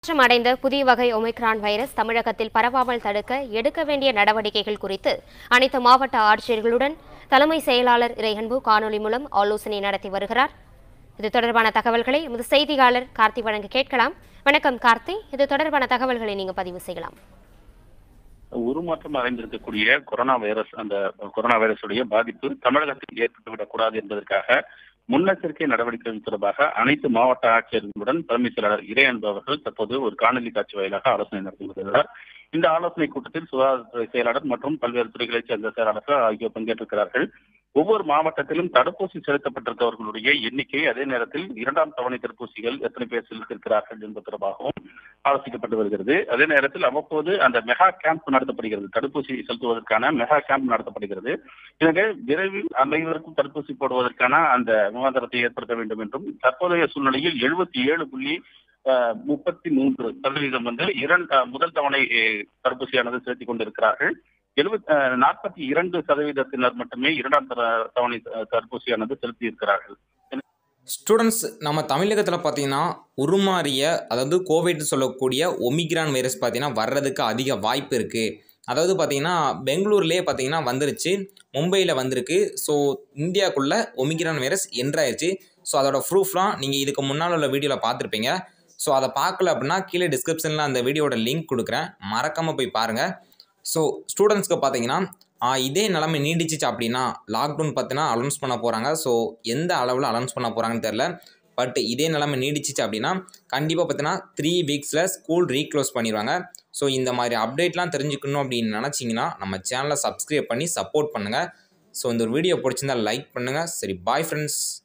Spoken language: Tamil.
மாற்றம் அடைந்த புதிய வகை ஒமிக்ரான் வைரஸ் தமிழகத்தில் பரவாமல் தடுக்க எடுக்க வேண்டிய நடவடிக்கைகள் குறித்து அனைத்து மாவட்ட ஆட்சியர்களுடன் தலைமை செயலாளர் இறையன்பு காணொலி மூலம் ஆலோசனை நடத்தி வருகிறார் இது தொடர்பான தகவல்களை எமது செய்தியாளர் கார்த்தி வழங்க கேட்கலாம் வணக்கம் கார்த்தி இது தொடர்பான தகவல்களை நீங்க பதிவு செய்யலாம் உருமாற்றம் அடைந்திருக்கக்கூடிய கொரோனா வைரஸ் அந்த கொரோனா வைரஸுடைய பாதிப்பு தமிழகத்தில் ஏற்பட்டுவிடக் கூடாது என்பதற்காக முன்னெச்சரிக்கை நடவடிக்கைகள் தொடர்பாக அனைத்து மாவட்ட ஆட்சியர்களுடன் தலைமைச் செயலாளர் இறை அன்பு அவர்கள் தற்போது ஒரு காணொலி காட்சி வாயிலாக ஆலோசனை நடத்தி வருகிறார் இந்த ஆலோசனை கூட்டத்தில் சுகாதாரத்துறை செயலாளர் மற்றும் பல்வேறு துறைகளைச் சேர்ந்த செயலாளர்கள் ஆகியோர் பங்கேற்றிருக்கிறார்கள் ஒவ்வொரு மாவட்டத்திலும் தடுப்பூசி செலுத்தப்பட்டிருக்கவர்களுடைய எண்ணிக்கை அதே நேரத்தில் இரண்டாம் தவணை தடுப்பூசிகள் எத்தனை பேர் செலுத்திருக்கிறார்கள் என்பது தொடர்பாகவும் ஆலோசிக்கப்பட்டு வருகிறது அதே நேரத்தில் அவ்வப்போது அந்த மெகா கேம்ப் நடத்தப்படுகிறது தடுப்பூசி செலுத்துவதற்கான மெகா கேம்ப் நடத்தப்படுகிறது எனவே விரைவில் அனைவருக்கும் தடுப்பூசி போடுவதற்கான அந்த விவாதத்தை ஏற்படுத்த வேண்டும் என்றும் தற்போதைய சூழ்நிலையில் எழுபத்தி ஏழு புள்ளி முப்பத்தி மூன்று சதவீதம் வந்து இரண்டு முதல் தவணை அஹ், தடுப்பூசியானது செலுத்திக் கொண்டிருக்கிறார்கள் எழுபத் நாற்பத்தி இரண்டு சதவீதத்தினர் மட்டுமே இரண்டாம் தர- தவணை அஹ், தடுப்பூசியானது செலுத்தி இருக்கிறார்கள் ஸ்டூடெண்ட்ஸ் நம்ம தமிழகத்தில் பார்த்தீங்கன்னா உருமாறிய அதாவது கோவிட் சொல்லக்கூடிய ஒமிக்ரான் வைரஸ் பார்த்தீங்கன்னா வர்றதுக்கு அதிக வாய்ப்பு இருக்குது அதாவது பார்த்தீங்கன்னா பெங்களூர்லேயே பார்த்தீங்கன்னா வந்துருச்சு மும்பையில் வந்திருக்கு ஸோ இந்தியாவுக்குள்ளே ஒமிக்ரான் வைரஸ் என்ட்ராயிருச்சு ஸோ அதோட ப்ரூஃப்லாம் நீங்கள் இதுக்கு முன்னால் உள்ள வீடியோவில் பார்த்துருப்பீங்க ஸோ அதை பார்க்கல அப்படின்னா கீழே டிஸ்கிரிப்ஷனில் அந்த வீடியோட லிங்க் கொடுக்குறேன் மறக்காமல் போய் பாருங்கள் ஸோ ஸ்டூடெண்ட்ஸ்க்கு பார்த்தீங்கன்னா ஆ, இதே நிலைமை நீடிச்சிச்சு அப்படின்னா லாக்டவுன் பார்த்தீங்கன்னா அலௌன்ஸ் பண்ண போகிறாங்க ஸோ எந்த அளவில் அலௌன்ஸ் பண்ண போகிறாங்கன்னு தெரில பட் இதே நிலைமை நீடிச்சிச்சு அப்படின்னா கண்டிப்பாக பார்த்தீங்கன்னா த்ரீ வீக்ஸில் ஸ்கூல் ரீக்ளோஸ் பண்ணிடுவாங்க ஸோ இந்த மாதிரி அப்டேட்லாம் தெரிஞ்சுக்கணும் அப்படின்னு நினச்சிங்கன்னா நம்ம சேனலை சப்ஸ்கிரைப் பண்ணி சப்போர்ட் பண்ணுங்கள் ஸோ இந்த ஒரு வீடியோ பிடிச்சிருந்தா லைக் பண்ணுங்கள் சரி பாய் ஃப்ரெண்ட்ஸ்